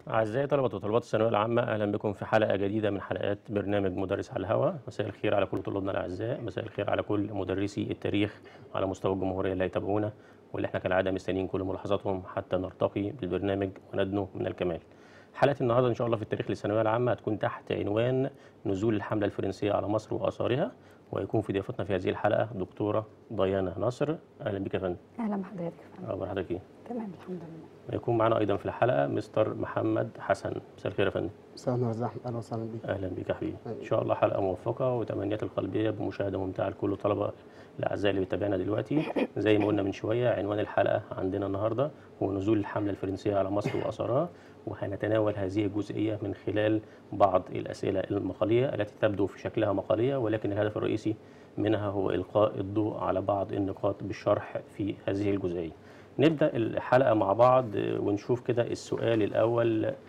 أعزائي طلبة وطالبات الثانوية العامة أهلا بكم في حلقة جديدة من حلقات برنامج مدرس على الهواء مساء الخير على كل طلابنا الأعزاء مساء الخير على كل مدرسي التاريخ على مستوى الجمهورية اللي هيتابعونا واللي احنا كالعادة مستنيين كل ملاحظاتهم حتى نرتقي بالبرنامج وندنو من الكمال حلقة النهاردة إن شاء الله في التاريخ للثانوية العامة هتكون تحت عنوان نزول الحملة الفرنسية على مصر وآثارها ويكون في ضيافتنا في هذه الحلقة دكتورة ديانا نصر أهلا بك يا فندم اهلا بحضرتك يا فندم أخبار حضرتك إيه؟ تمام الحمد لله ويكون معنا أيضا في الحلقة مستر محمد حسن مساء الخير يا فندم مساء النور زحمة اهلا وسهلا بك اهلا بك يا حبيبي ان أيوة. شاء الله حلقه موفقه وتمنيات القلبيه بمشاهده ممتعه لكل الطلبه الاعزاء اللي بيتابعنا دلوقتي زي ما قلنا من شويه عنوان الحلقه عندنا النهارده هو نزول الحمله الفرنسيه على مصر واثارها وهنتناول هذه الجزئيه من خلال بعض الاسئله المقاليه التي تبدو في شكلها مقاليه ولكن الهدف الرئيسي منها هو القاء الضوء على بعض النقاط بالشرح في هذه الجزئيه نبدا الحلقه مع بعض ونشوف كده السؤال الاول آه،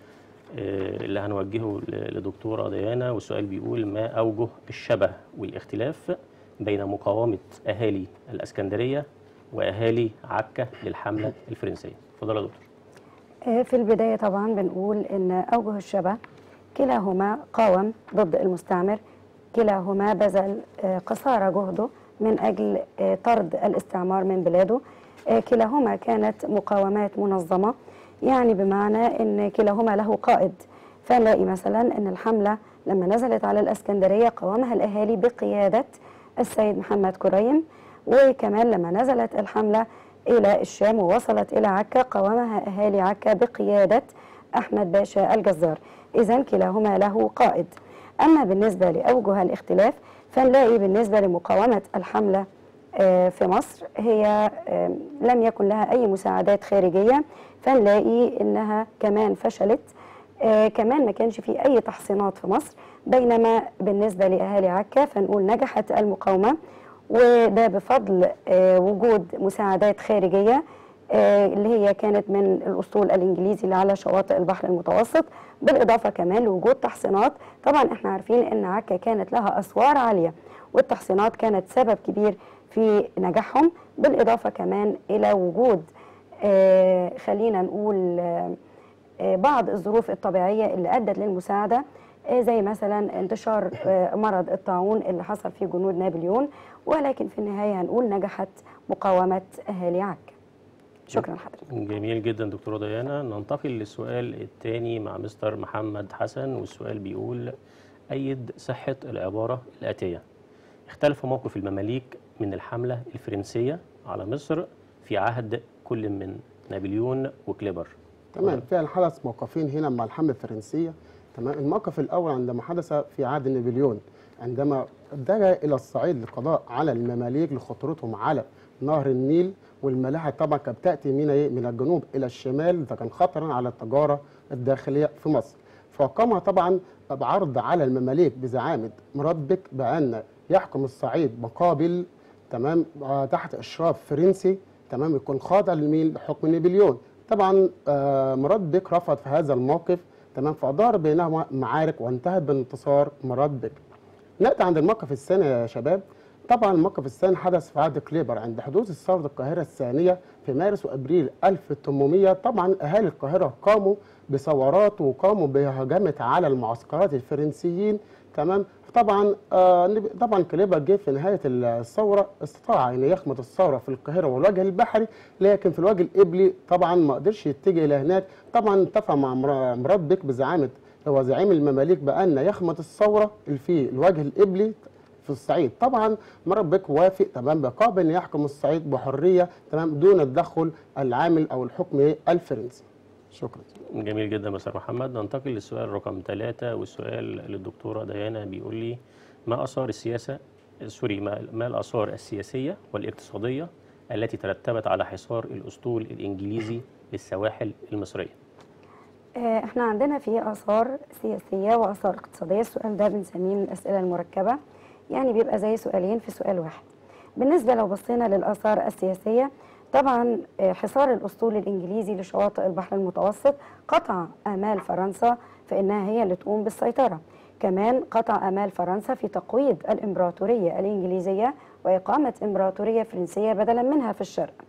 اللي هنوجهه ل- لدكتورة ديانا والسؤال بيقول ما أوجه الشبه والاختلاف بين مقاومة أهالي الأسكندرية وأهالي عكا للحملة الفرنسية اتفضل يا دكتور آه، في البداية طبعا بنقول إن أوجه الشبه كلاهما قاوم ضد المستعمر كلاهما بذل آه، قصارى جهده من أجل آه، طرد الاستعمار من بلاده آه، كلاهما كانت مقاومات منظمة يعني بمعنى أن كلاهما له قائد فنلاقي مثلا أن الحملة لما نزلت على الأسكندرية قاومها الأهالي بقيادة السيد محمد كريم وكمان لما نزلت الحملة إلى الشام ووصلت إلى عكا قاومها أهالي عكا بقيادة أحمد باشا الجزار إذا كلاهما له قائد أما بالنسبة لأوجه الاختلاف فنلاقي بالنسبة لمقاومة الحملة آه، في مصر هي آه، لم يكن لها أي مساعدات خارجية فنلاقي إنها كمان فشلت آه، كمان ما كانش في أي تحصينات في مصر بينما بالنسبة لأهالي عكا فنقول نجحت المقاومة وده بفضل آه، وجود مساعدات خارجية آه، اللي هي كانت من الأسطول الإنجليزي اللي على شواطئ البحر المتوسط بالإضافة كمان لوجود تحصينات طبعا احنا عارفين أن عكا كانت لها أسوار عالية والتحصينات كانت سبب كبير في نجاحهم بالإضافة كمان إلى وجود آه، خلينا نقول آه، آه، بعض الظروف الطبيعية اللي أدت للمساعدة آه، زي مثلا انتشار آه، مرض الطاعون اللي حصل في جنود نابليون ولكن في النهاية هنقول نجحت مقاومة أهالي عكا شكرا لحضرتك جميل جدا دكتورة ديانا ننتقل للسؤال الثاني مع مستر محمد حسن والسؤال بيقول أيد صحة العبارة الآتية اختلف موقف المماليك من الحملة الفرنسية على مصر في عهد كل من نابليون وكليبر تمام فعلا حدث موقفين هنا مع الحملة الفرنسية تمام الموقف الأول عندما حدث في عهد نابليون عندما اتجه إلى الصعيد للقضاء على المماليك لخطرتهم على نهر النيل والملاحة طبعا كانت بتأتي من إيه؟ من الجنوب إلى الشمال ده كان خطرا على التجارة الداخلية في مصر فقام طبعا بعرض على المماليك بزعامة مربك بأن يحكم الصعيد مقابل تمام آه، تحت اشراف فرنسي تمام يكون خاضع لمين لحكم نابليون طبعا آه، مراد بك رفض في هذا الموقف تمام فادار بينهما معارك وانتهت بانتصار مراد بك ناتي عند الموقف الثاني يا شباب طبعا الموقف الثاني حدث في عهد كليبر عند حدوث ثوره القاهره الثانيه في مارس وابريل 1800 طبعا اهالي القاهره قاموا بثورات وقاموا بهجمه على المعسكرات الفرنسيين تمام طبعا آه نب- طبعا كليبر جه في نهايه الثوره استطاع ان يخمد الثوره في القاهره والوجه البحري لكن في الوجه القبلي طبعا ما قدرش يتجه الى هناك طبعا اتفق مع مر- مراد بك بزعامه هو زعيم المماليك بان يخمد الثوره في الوجه القبلي في الصعيد طبعا مراد بك وافق تمام بقابل ان يحكم الصعيد بحريه تمام دون التدخل العامل او الحكم إيه؟ الفرنسي شكرا جميل جدا مستر محمد ننتقل للسؤال رقم ثلاثة والسؤال للدكتورة ديانا بيقول لي ما آثار السياسة سوري ما, ما الآثار السياسية والاقتصادية التي ترتبت على حصار الأسطول الإنجليزي للسواحل المصرية آه، احنا عندنا في اثار سياسيه واثار اقتصاديه السؤال ده بنسميه من الاسئله المركبه يعني بيبقى زي سؤالين في سؤال واحد بالنسبه لو بصينا للاثار السياسيه طبعا آه، حصار الاسطول الانجليزي لشواطئ البحر المتوسط قطع امال فرنسا في انها هي اللي تقوم بالسيطره كمان قطع امال فرنسا في تقويض الامبراطوريه الانجليزيه واقامه امبراطوريه فرنسيه بدلا منها في الشرق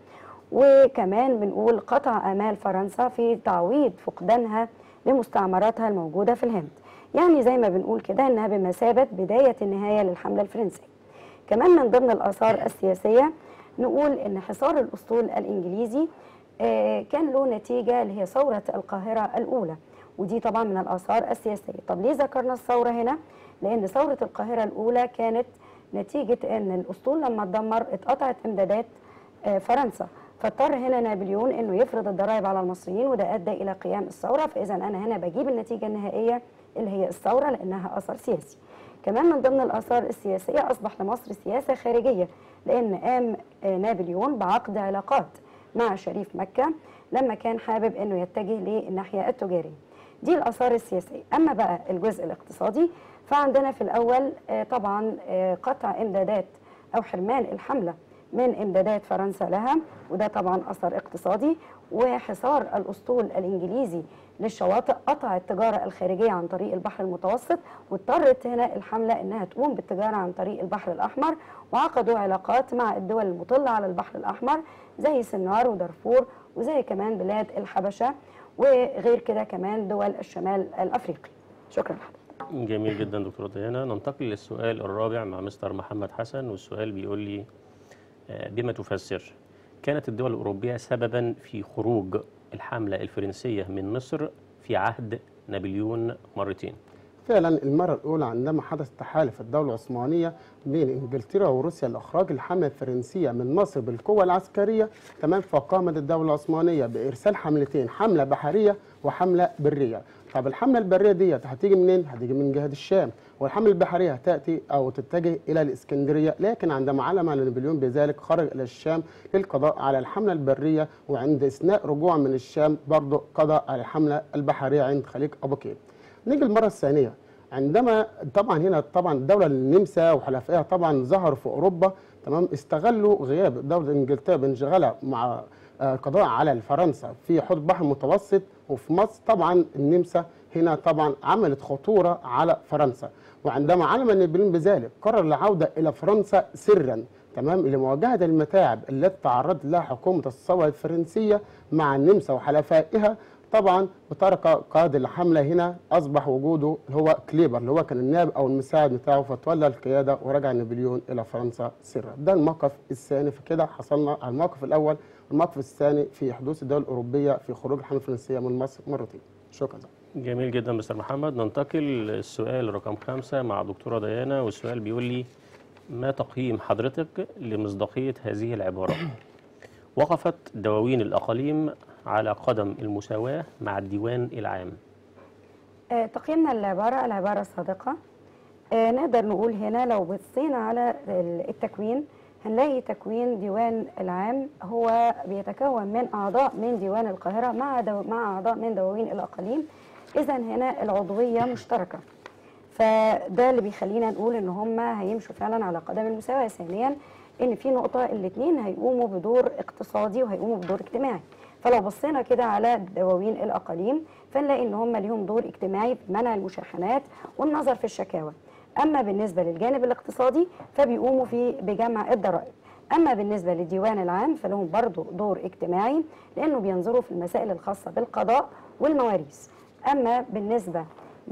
وكمان بنقول قطع آمال فرنسا في تعويض فقدانها لمستعمراتها الموجودة في الهند يعني زي ما بنقول كده إنها بمثابة بداية النهاية للحملة الفرنسية كمان من ضمن الآثار السياسية نقول إن حصار الأسطول الإنجليزي آه، كان له نتيجة اللي هي ثورة القاهرة الأولى ودي طبعا من الآثار السياسية طب ليه ذكرنا الثورة هنا؟ لأن ثورة القاهرة الأولى كانت نتيجة أن الأسطول لما اتدمر اتقطعت إمدادات آه، فرنسا فاضطر هنا نابليون انه يفرض الضرائب على المصريين وده ادى الى قيام الثوره فاذا انا هنا بجيب النتيجه النهائيه اللي هي الثوره لانها اثر سياسي. كمان من ضمن الاثار السياسيه اصبح لمصر سياسه خارجيه لان قام آه، نابليون بعقد علاقات مع شريف مكه لما كان حابب انه يتجه للناحيه التجاريه. دي الاثار السياسيه، اما بقى الجزء الاقتصادي فعندنا في الاول آه، طبعا آه، قطع امدادات او حرمان الحمله من امدادات فرنسا لها وده طبعا اثر اقتصادي وحصار الاسطول الانجليزي للشواطئ قطع التجاره الخارجيه عن طريق البحر المتوسط واضطرت هنا الحمله انها تقوم بالتجاره عن طريق البحر الاحمر وعقدوا علاقات مع الدول المطله على البحر الاحمر زي سنار ودارفور وزي كمان بلاد الحبشه وغير كده كمان دول الشمال الافريقي شكرا لحضرتك جميل جدا دكتورة ديانا ننتقل للسؤال الرابع مع مستر محمد حسن والسؤال بيقول لي آه، بما تفسر كانت الدول الأوروبية سببا في خروج الحملة الفرنسية من مصر في عهد نابليون مرتين فعلا المرة الأولى عندما حدث تحالف الدولة العثمانية بين إنجلترا وروسيا لإخراج الحملة الفرنسية من مصر بالقوة العسكرية تمام فقامت الدولة العثمانية بإرسال حملتين حملة بحرية وحملة برية طب الحملة البرية ديت هتيجي منين؟ هتيجي من جهة الشام والحملة البحرية هتأتي أو تتجه إلى الإسكندرية لكن عندما علم على نابليون بذلك خرج إلى الشام للقضاء على الحملة البرية وعند إثناء رجوع من الشام برضه قضى على الحملة البحرية عند خليج أبو قير نيجي المرة الثانية عندما طبعا هنا طبعا الدولة النمسا وحلفائها طبعا ظهروا في أوروبا تمام استغلوا غياب دولة إنجلترا بانشغالها مع آه، القضاء على فرنسا في حوض البحر المتوسط وفي مصر طبعا النمسا هنا طبعا عملت خطورة على فرنسا وعندما علم نابليون بذلك قرر العودة إلى فرنسا سرا تمام لمواجهة المتاعب التي تعرضت لها حكومة الثورة الفرنسية مع النمسا وحلفائها طبعا وترك قائد الحملة هنا أصبح وجوده هو كليبر اللي هو كان النائب أو المساعد بتاعه فتولى القيادة ورجع نابليون إلى فرنسا سرا ده الموقف الثاني في كده حصلنا على الموقف الأول والموقف الثاني في حدوث الدول الأوروبية في خروج الحملة الفرنسية من مصر مرتين شكرا جميل جدا مستر محمد ننتقل للسؤال رقم خمسة مع دكتورة ديانا والسؤال بيقول لي ما تقييم حضرتك لمصداقية هذه العبارة وقفت دواوين الأقاليم على قدم المساواة مع الديوان العام آه، تقييمنا للعبارة العبارة صادقة آه، نقدر نقول هنا لو بصينا على ال- التكوين هنلاقي تكوين ديوان العام هو بيتكون من أعضاء من ديوان القاهرة مع دو مع أعضاء من دواوين الأقاليم إذا هنا العضوية مشتركة فده اللي بيخلينا نقول ان هم هيمشوا فعلا على قدم المساواه ثانيا ان في نقطه الاثنين هيقوموا بدور اقتصادي وهيقوموا بدور اجتماعي فلو بصينا كده على دواوين الاقاليم فنلاقي ان هم ليهم دور اجتماعي في منع المشاحنات والنظر في الشكاوى اما بالنسبه للجانب الاقتصادي فبيقوموا في بجمع الضرائب اما بالنسبه للديوان العام فلهم برضو دور اجتماعي لانه بينظروا في المسائل الخاصه بالقضاء والمواريث اما بالنسبه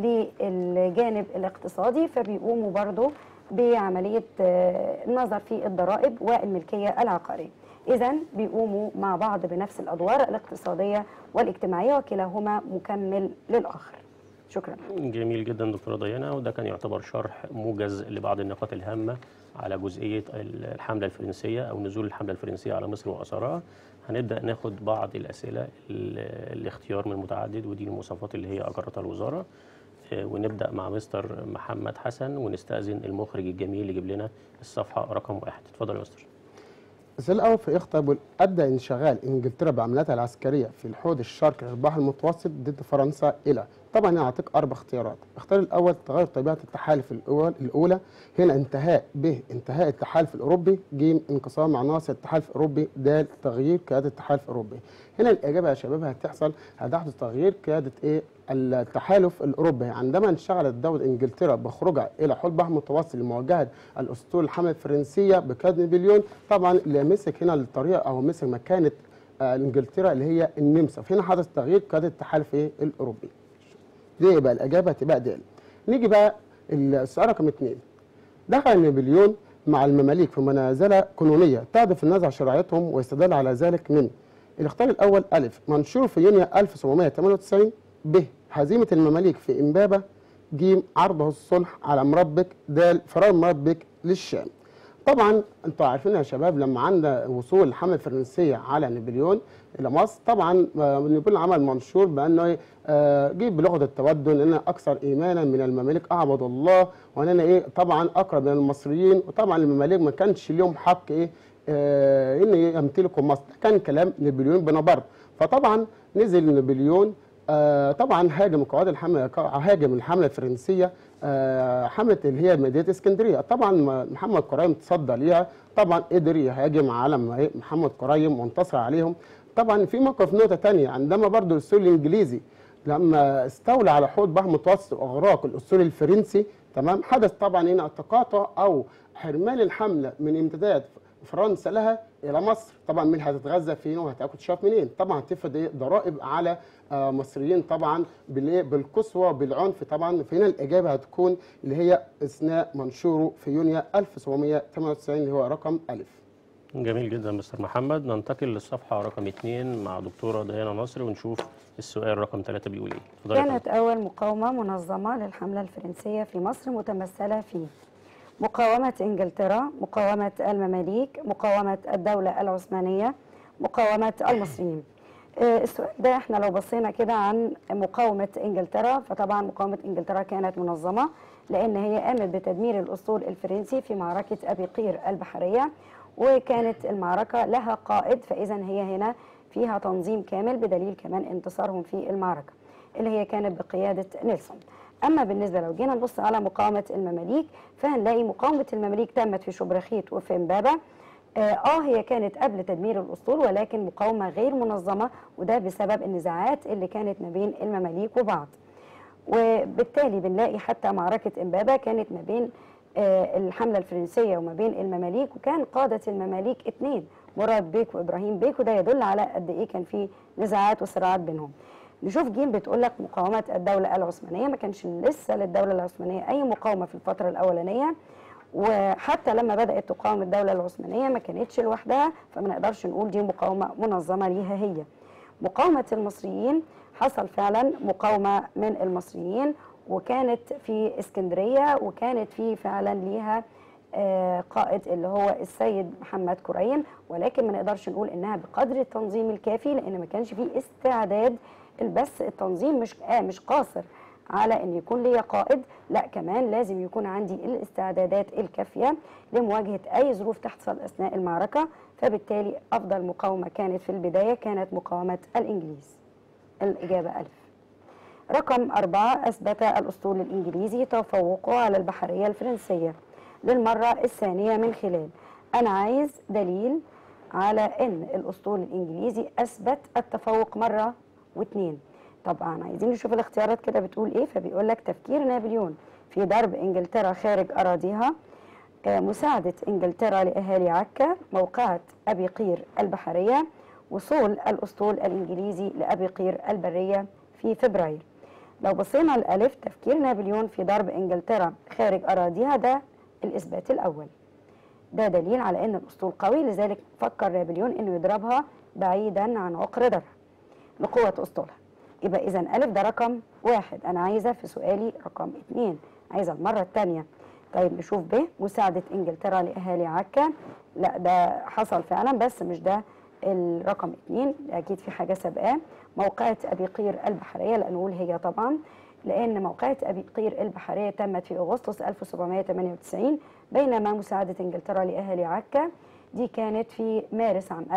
للجانب الاقتصادي فبيقوموا برضو بعملية آه، النظر في الضرائب والملكية العقارية إذا بيقوموا مع بعض بنفس الأدوار الاقتصادية والاجتماعية وكلاهما مكمل للآخر شكرا جميل جدا دكتورة ديانا وده كان يعتبر شرح موجز لبعض النقاط الهامة على جزئية الحملة الفرنسية أو نزول الحملة الفرنسية على مصر وأثرها هنبدأ ناخد بعض الأسئلة ال- الاختيار من متعدد ودي المواصفات اللي هي أقرتها الوزارة آه، ونبدأ مع مستر محمد حسن ونستأذن المخرج الجميل يجيب لنا الصفحة رقم واحد اتفضل يا مستر السؤال الأول في إخطاء أدى انشغال إنجلترا بعملياتها العسكرية في الحوض الشرقي للبحر المتوسط ضد فرنسا إلى طبعا أنا أعطيك أربع اختيارات الاختيار الأول تغير طبيعة التحالف الأول الأولى هنا انتهاء ب انتهاء التحالف الأوروبي ج انقسام عناصر التحالف الأوروبي د تغيير قيادة التحالف الأوروبي هنا الإجابة يا شباب هتحصل هتحدث تغيير قيادة إيه التحالف الأوروبي عندما انشغلت دولة إنجلترا بخروجها إلى حوض البحر المتوسط لمواجهة الأسطول الحملة الفرنسية بقيادة نابليون طبعا اللي مسك هنا الطريقة أو مسك مكانة آه، انجلترا اللي هي النمسا فهنا حدث تغيير قياده التحالف ايه الاوروبي دي يبقى الاجابه تبقى د نيجي بقى السؤال رقم اثنين دخل نابليون مع المماليك في منازله قانونيه تهدف النزع شرعيتهم ويستدل على ذلك من الاختيار الاول الف منشور في يونيو 1798 ب هزيمه المماليك في امبابه ج عرضه الصلح على مربك د فرار مربك للشام طبعا انتوا عارفين يا شباب لما عندنا وصول الحمله الفرنسيه على نابليون الى مصر طبعا آه، نابليون عمل منشور بانه إيه، آه، جيب بلغه التودد ان انا اكثر ايمانا من المماليك اعبد الله وان انا ايه طبعا اقرب من المصريين وطبعا المماليك ما كانش ليهم حق ايه آه، ان يمتلكوا مصر ده كان كلام نابليون بونابرت فطبعا نزل نابليون آه، طبعا هاجم قوات الحمله هاجم الحمله الفرنسيه آه، حمله اللي هي مدينه اسكندريه طبعا ما- محمد قرايم تصدى ليها طبعا قدر يهاجم على م- محمد قرايم وانتصر عليهم طبعا في موقف نقطه تانية عندما برضو الاسطول الانجليزي لما استولى على حوض بحر المتوسط واغراق الاسطول الفرنسي تمام حدث طبعا هنا تقاطع او حرمان الحمله من امتداد فرنسا لها الى مصر طبعا مين هتتغذى فين وهتاكل شاف منين طبعا هتفرض إيه؟ ضرائب على آه، مصريين طبعا بالإيه؟ بالقسوه بالعنف طبعا فهنا الاجابه هتكون اللي هي اثناء منشوره في يونيو 1798 اللي هو رقم الف جميل جدا مستر محمد ننتقل للصفحة رقم اتنين مع دكتورة ديانا نصر ونشوف السؤال رقم ثلاثة بيقول ايه اتفضلي يا كانت أول مقاومة منظمة للحملة الفرنسية في مصر متمثلة في مقاومة إنجلترا مقاومة المماليك مقاومة الدولة العثمانية مقاومة المصريين آه، السؤال ده احنا لو بصينا كده عن مقاومة إنجلترا فطبعا مقاومة إنجلترا كانت منظمة لأن هي قامت بتدمير الأسطول الفرنسي في معركة أبي قير البحرية وكانت المعركة لها قائد فإذا هي هنا فيها تنظيم كامل بدليل كمان انتصارهم في المعركة اللي هي كانت بقيادة نيلسون أما بالنسبة لو جينا نبص على مقاومة المماليك فهنلاقي مقاومة المماليك تمت في شبرخيت وفي امبابة آه, اه هي كانت قبل تدمير الاسطول ولكن مقاومه غير منظمه وده بسبب النزاعات اللي كانت ما بين المماليك وبعض وبالتالي بنلاقي حتى معركه امبابه كانت ما بين آه الحمله الفرنسيه وما بين المماليك وكان قاده المماليك اثنين مراد بيك وابراهيم بيك وده يدل على قد ايه كان في نزاعات وصراعات بينهم نشوف جيم بتقول لك مقاومه الدوله العثمانيه ما كانش لسه للدوله العثمانيه اي مقاومه في الفتره الاولانيه وحتى لما بدات تقاوم الدوله العثمانيه ما كانتش لوحدها فما نقدرش نقول دي مقاومه منظمه ليها هي مقاومه المصريين حصل فعلا مقاومه من المصريين وكانت في اسكندريه وكانت في فعلا ليها آه، قائد اللي هو السيد محمد كريم ولكن ما نقدرش نقول انها بقدر التنظيم الكافي لان ما كانش فيه استعداد بس التنظيم مش آه مش قاصر على ان يكون ليا قائد لا كمان لازم يكون عندي الاستعدادات الكافيه لمواجهه اي ظروف تحصل اثناء المعركه فبالتالي افضل مقاومه كانت في البدايه كانت مقاومه الانجليز الاجابه الف رقم أربعة أثبت الأسطول الإنجليزي تفوقه على البحرية الفرنسية للمرة الثانية من خلال أنا عايز دليل على أن الأسطول الإنجليزي أثبت التفوق مرة واثنين طبعا عايزين نشوف الاختيارات كده بتقول إيه فبيقول لك تفكير نابليون في ضرب إنجلترا خارج أراضيها آه، مساعدة إنجلترا لأهالي عكا موقعة أبي قير البحرية وصول الأسطول الإنجليزي لأبي قير البرية في فبراير لو بصينا الألف تفكير نابليون في ضرب إنجلترا خارج أراضيها ده الإثبات الأول ده دليل على أن الأسطول قوي لذلك فكر نابليون أنه يضربها بعيدا عن عقر درها لقوة أسطولها يبقى إذا ألف ده رقم واحد أنا عايزة في سؤالي رقم اتنين عايزة المرة التانية طيب نشوف ب مساعدة إنجلترا لأهالي عكا لا ده حصل فعلا بس مش ده الرقم اتنين أكيد في حاجة سابقاه موقعة أبي قير البحرية لا نقول هي طبعا لأن موقعة أبي قير البحرية تمت في أغسطس 1798 بينما مساعدة إنجلترا لأهالي عكا دي كانت في مارس عام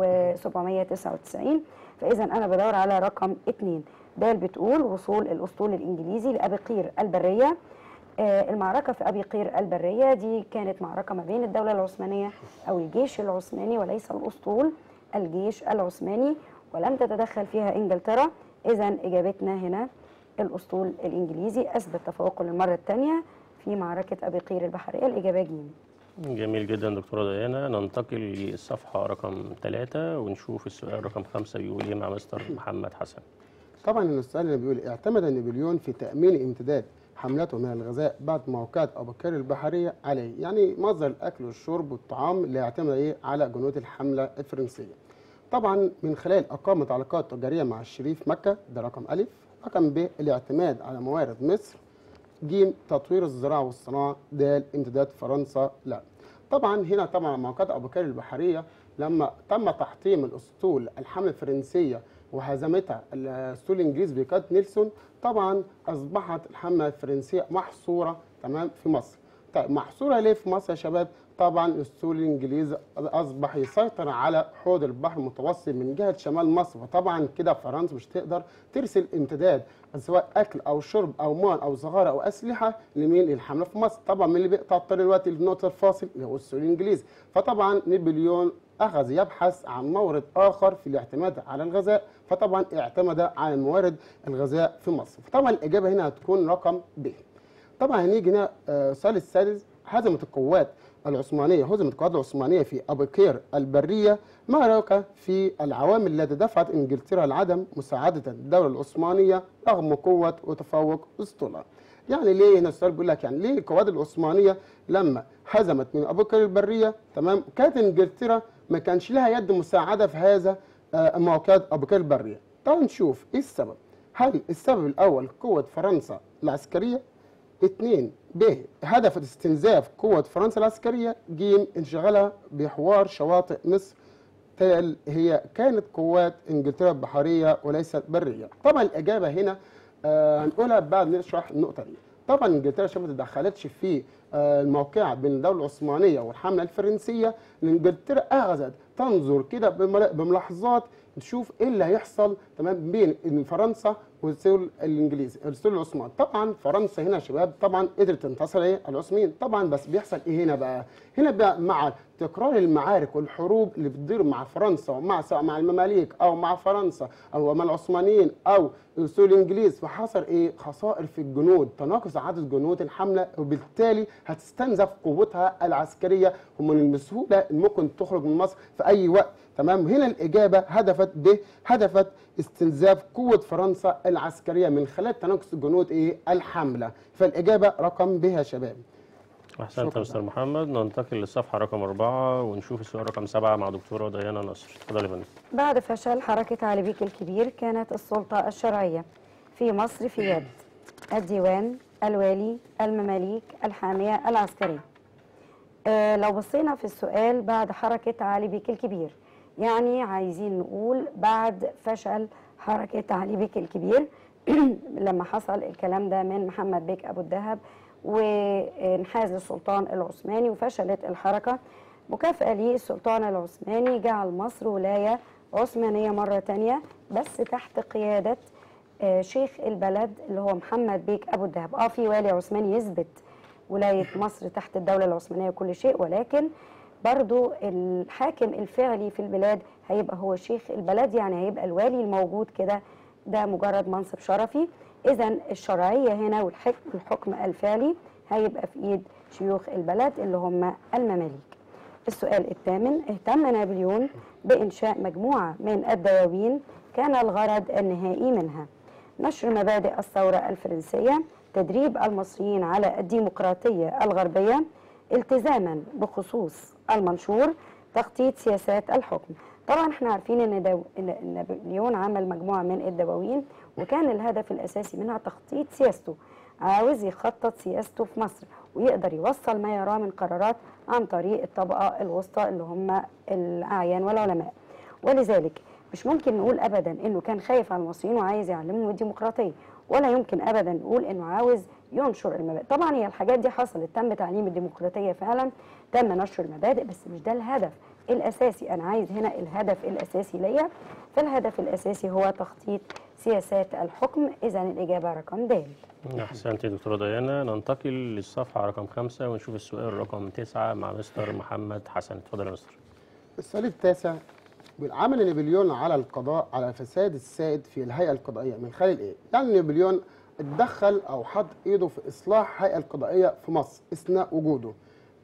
1799 فإذا أنا بدور على رقم اتنين ده اللي بتقول وصول الأسطول الإنجليزي لأبي قير البرية آه، المعركة في أبي قير البرية دي كانت معركة ما بين الدولة العثمانية أو الجيش العثماني وليس الأسطول الجيش العثماني ولم تتدخل فيها إنجلترا إذا إجابتنا هنا الأسطول الإنجليزي أثبت تفوقه للمرة الثانية في معركة أبي قير البحرية الإجابة ج جميل جدا دكتورة ديانا ننتقل للصفحة رقم ثلاثة ونشوف السؤال رقم خمسة بيقول إيه مع مستر محمد حسن طبعا السؤال اللي بيقول اعتمد نابليون في تامين امتداد حملته من الغذاء بعد موقعة ابو بكر البحريه عليه يعني مصدر الاكل والشرب والطعام اللي يعتمد ايه على جنود الحمله الفرنسيه طبعا من خلال اقامه علاقات تجاريه مع الشريف مكه ده رقم الف رقم ب الاعتماد على موارد مصر ج تطوير الزراعه والصناعه د امتداد فرنسا لا طبعا هنا طبعا موقعة ابو بكر البحريه لما تم تحطيم الاسطول الحمله الفرنسيه وهزمتها الاسطول الانجليزي بقياده نيلسون طبعا اصبحت الحمله الفرنسيه محصوره تمام في مصر طيب محصوره ليه في مصر يا شباب طبعا الاسطول الانجليزي اصبح يسيطر على حوض البحر المتوسط من جهه شمال مصر فطبعا كده فرنسا مش تقدر ترسل امتداد سواء اكل او شرب او مال او صغار او اسلحه لمين للحمله في مصر طبعا من اللي بيقطع الطريق دلوقتي النقطه الفاصل اللي هو الاسطول الانجليزي فطبعا نابليون اخذ يبحث عن مورد اخر في الاعتماد على الغذاء فطبعا اعتمد على موارد الغذاء في مصر فطبعا الاجابه هنا هتكون رقم ب طبعا هنيجي هنا آه، السؤال السادس هزمت القوات العثمانيه هزمت القوات العثمانيه في ابوكير البريه معركه في العوامل التي دفعت انجلترا لعدم مساعده الدوله العثمانيه رغم قوه وتفوق اسطولها يعني ليه هنا السؤال بيقول لك يعني ليه القوات العثمانيه لما هزمت من ابوكر البريه تمام كانت انجلترا ما كانش لها يد مساعده في هذا آه، موقعة ابوكر البريه تعالوا نشوف ايه السبب هل السبب الاول قوه فرنسا العسكريه اثنين ب هدف استنزاف قوة فرنسا العسكرية ج انشغالها بحوار شواطئ مصر تال هي كانت قوات انجلترا البحرية وليست برية طبعا الإجابة هنا آه هنقولها بعد نشرح النقطة دي طبعا انجلترا شبه ما تدخلتش في آه الموقعة بين الدولة العثمانية والحملة الفرنسية انجلترا أخذت تنظر كده بملا- بملاحظات تشوف ايه اللي هيحصل تمام بين إن فرنسا والسول الانجليزي السول العثماني طبعا فرنسا هنا يا شباب طبعا قدرت تنتصر ايه على العثمانيين طبعا بس بيحصل ايه هنا بقى هنا بقى مع تكرار المعارك والحروب اللي بتدير مع فرنسا ومع سواء مع المماليك او مع فرنسا او مع العثمانيين او السول الانجليز فحصل ايه خسائر في الجنود تناقص عدد جنود الحمله وبالتالي هتستنزف قوتها العسكريه ومن المسهوله إن ممكن تخرج من مصر في اي وقت تمام هنا الاجابه هدفت ب هدفت استنزاف قوه فرنسا العسكريه من خلال تناقص جنود ايه الحمله فالاجابه رقم ب يا شباب أحسنت شكراً. يا مستر محمد ننتقل للصفحة رقم أربعة ونشوف السؤال رقم سبعة مع دكتورة ديانا نصر اتفضل يا فندم بعد فشل حركة علي بيك الكبير كانت السلطة الشرعية في مصر في يد الديوان الوالي المماليك الحامية العسكرية آه لو بصينا في السؤال بعد حركة علي بيك الكبير يعني عايزين نقول بعد فشل حركة علي بيك الكبير لما حصل الكلام ده من محمد بيك أبو الدهب وانحاز السلطان العثماني وفشلت الحركة مكافأة ليه السلطان العثماني جعل مصر ولاية عثمانية مرة تانية بس تحت قيادة آه، شيخ البلد اللي هو محمد بيك أبو الدهب اه في والي عثماني يثبت ولاية مصر تحت الدولة العثمانية وكل شيء ولكن برضو الحاكم الفعلي في البلاد هيبقى هو شيخ البلد يعني هيبقى الوالي الموجود كده ده مجرد منصب شرفي إذا الشرعية هنا والحكم الحكم الفعلي هيبقى في إيد شيوخ البلد اللي هم المماليك السؤال الثامن اهتم نابليون بإنشاء مجموعة من الدواوين كان الغرض النهائي منها نشر مبادئ الثورة الفرنسية تدريب المصريين على الديمقراطية الغربية التزاما بخصوص المنشور تخطيط سياسات الحكم طبعا احنا عارفين ان دو... ان إن نابليون عمل مجموعه من الدواوين وكان الهدف الاساسي منها تخطيط سياسته عاوز يخطط سياسته في مصر ويقدر يوصل ما يراه من قرارات عن طريق الطبقه الوسطى اللي هم الاعيان والعلماء ولذلك مش ممكن نقول ابدا انه كان خايف على المصريين وعايز يعلمهم الديمقراطيه ولا يمكن ابدا نقول انه عاوز ينشر المبادئ طبعا هي الحاجات دي حصلت تم تعليم الديمقراطيه فعلا تم نشر المبادئ بس مش ده الهدف الاساسي انا عايز هنا الهدف الاساسي ليا فالهدف الاساسي هو تخطيط سياسات الحكم اذا الاجابه رقم د أحسنت يا دكتورة ديانا ننتقل للصفحة رقم خمسة ونشوف السؤال رقم تسعة مع مستر محمد حسن اتفضل يا مستر السؤال التاسع عمل نابليون على القضاء على فساد السائد في الهيئه القضائيه من خلال ايه؟ يعني نابليون اتدخل او حط ايده في اصلاح الهيئه القضائيه في مصر اثناء وجوده.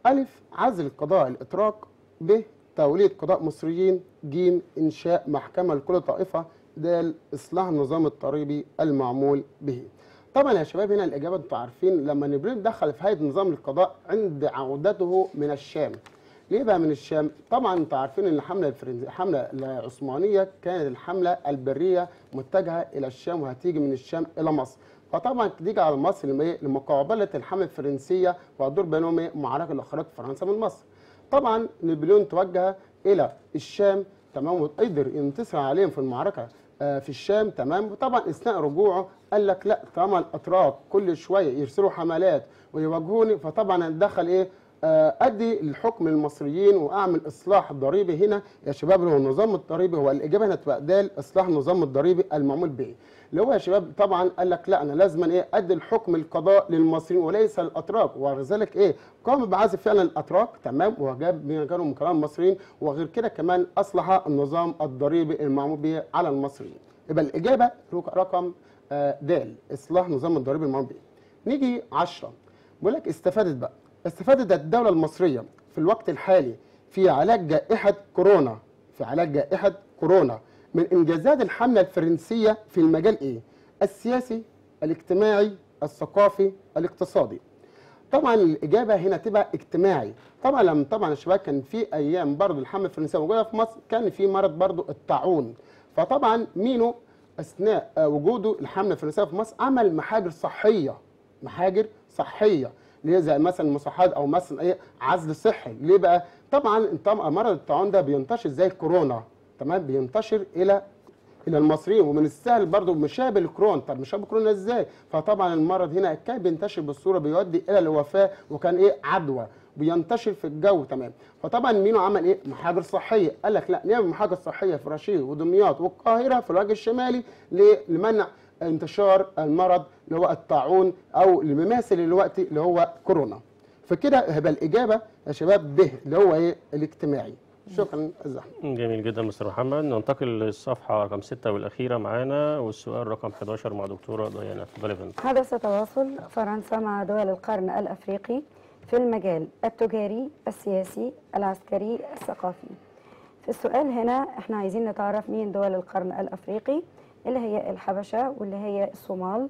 ألف عزل قضاء الإتراك ب توليد قضاء مصريين ج إنشاء محكمة لكل طائفة د إصلاح النظام الضريبي المعمول به طبعا يا شباب هنا الإجابة أنتوا عارفين لما نابليون دخل في هيئة نظام القضاء عند عودته من الشام ليه بقى من الشام؟ طبعا انتوا عارفين ان الحمله الفرنسيه الحمله العثمانيه كانت الحمله البريه متجهه الى الشام وهتيجي من الشام الى مصر. فطبعا تيجي على مصر لما ايه؟ لمقابله الحمله الفرنسيه وهتدور بينهم ايه؟ معركه لاخراج فرنسا من مصر. طبعا نابليون توجه الى الشام تمام وقدر ينتصر عليهم في المعركه آه، في الشام تمام وطبعا اثناء رجوعه قال لك لا طالما الاتراك كل شويه يرسلوا حملات ويواجهوني فطبعا دخل ايه آه، ادي الحكم للمصريين واعمل اصلاح ضريبي هنا يا شباب اللي هو النظام الضريبي هو الاجابه هنا تبقى د اصلاح النظام الضريبي المعمول به اللي هو يا شباب طبعا قال لك لا انا لازم ايه ادي الحكم القضاء للمصريين وليس الاتراك ولذلك ايه قام بعزل فعلا الاتراك تمام وجاب مكانهم كلام المصريين وغير كده كمان اصلح النظام الضريبي المعمول به على المصريين يبقى الاجابه رقم آه، د اصلاح نظام الضريبي المعمول به نيجي 10 بيقول لك استفادت بقى استفادت الدولة المصرية في الوقت الحالي في علاج جائحة كورونا في علاج جائحة كورونا من إنجازات الحملة الفرنسية في المجال إيه؟ السياسي، الاجتماعي، الثقافي، الاقتصادي. طبعا الإجابة هنا تبقى اجتماعي. طبعا لما طبعا يا شباب كان في أيام برضو الحملة الفرنسية موجودة في مصر كان في مرض برضو الطاعون. فطبعا مينو أثناء آه، وجوده الحملة الفرنسية في مصر عمل محاجر صحية محاجر صحية ليه زي مثلا المصحات او مثلا ايه عزل صحي ليه بقى طبعا طبعا مرض الطاعون ده بينتشر زي الكورونا تمام بينتشر الى الى المصريين ومن السهل برضه مشابه الكورونا طب مشابه الكورونا ازاي فطبعا المرض هنا كان بينتشر بالصوره بيؤدي الى الوفاه وكان ايه عدوى بينتشر في الجو تمام فطبعا مينو عمل ايه محاجر صحيه قال لك لا نعمل محاجر صحيه في رشيد ودمياط والقاهره في الوجه الشمالي ل- لمنع انتشار المرض اللي هو الطاعون او اللي بيماثل دلوقتي اللي هو كورونا فكده هيبقى الاجابه يا شباب به اللي هو ايه الاجتماعي شكرا الزحمه جميل جدا مستر محمد ننتقل للصفحة رقم 6 والأخيرة معانا والسؤال رقم 11 مع دكتورة ديانا اتفضلي يا فندم حدث تواصل فرنسا مع دول القرن الأفريقي في المجال التجاري السياسي العسكري الثقافي في السؤال هنا احنا عايزين نتعرف مين دول القرن الأفريقي اللي هي الحبشة واللي هي الصومال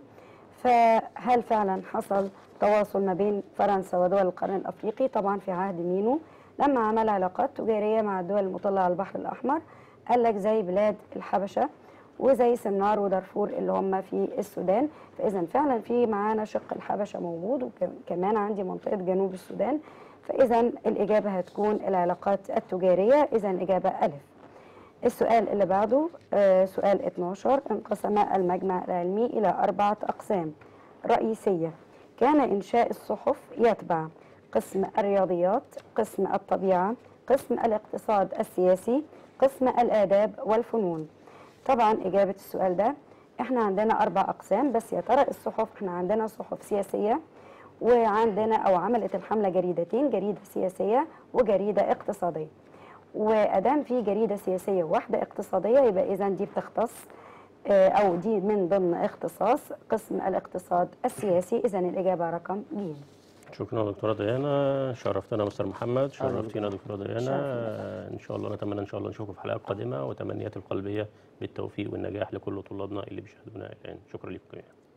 فهل فعلا حصل تواصل ما بين فرنسا ودول القرن الأفريقي طبعا في عهد مينو لما عمل علاقات تجارية مع الدول المطلة على البحر الأحمر قال لك زي بلاد الحبشة وزي سنار ودارفور اللي هم في السودان فاذا فعلا في معانا شق الحبشه موجود وكمان عندي منطقه جنوب السودان فاذا الاجابه هتكون العلاقات التجاريه اذا الاجابه الف السؤال اللي بعده آه، سؤال 12 انقسم المجمع العلمي الى اربعه اقسام رئيسيه كان انشاء الصحف يتبع قسم الرياضيات قسم الطبيعه قسم الاقتصاد السياسي قسم الاداب والفنون طبعا إجابة السؤال ده احنا عندنا أربع أقسام بس يا ترى الصحف احنا عندنا صحف سياسية وعندنا أو عملت الحملة جريدتين جريدة سياسية وجريدة اقتصادية وأدام في جريدة سياسية وواحدة اقتصادية يبقى إذا دي بتختص آه، أو دي من ضمن اختصاص قسم الاقتصاد السياسي إذا الإجابة رقم ج شكرا دكتورة ديانا شرفتنا مستر محمد أهلا شرفتينا دكتورة ديانا شرفتنا. ان شاء الله نتمنى ان شاء الله نشوفكم في حلقات قادمة وتمنيات القلبية بالتوفيق والنجاح لكل طلابنا اللي بيشاهدونا الان شكرا لكم جميعا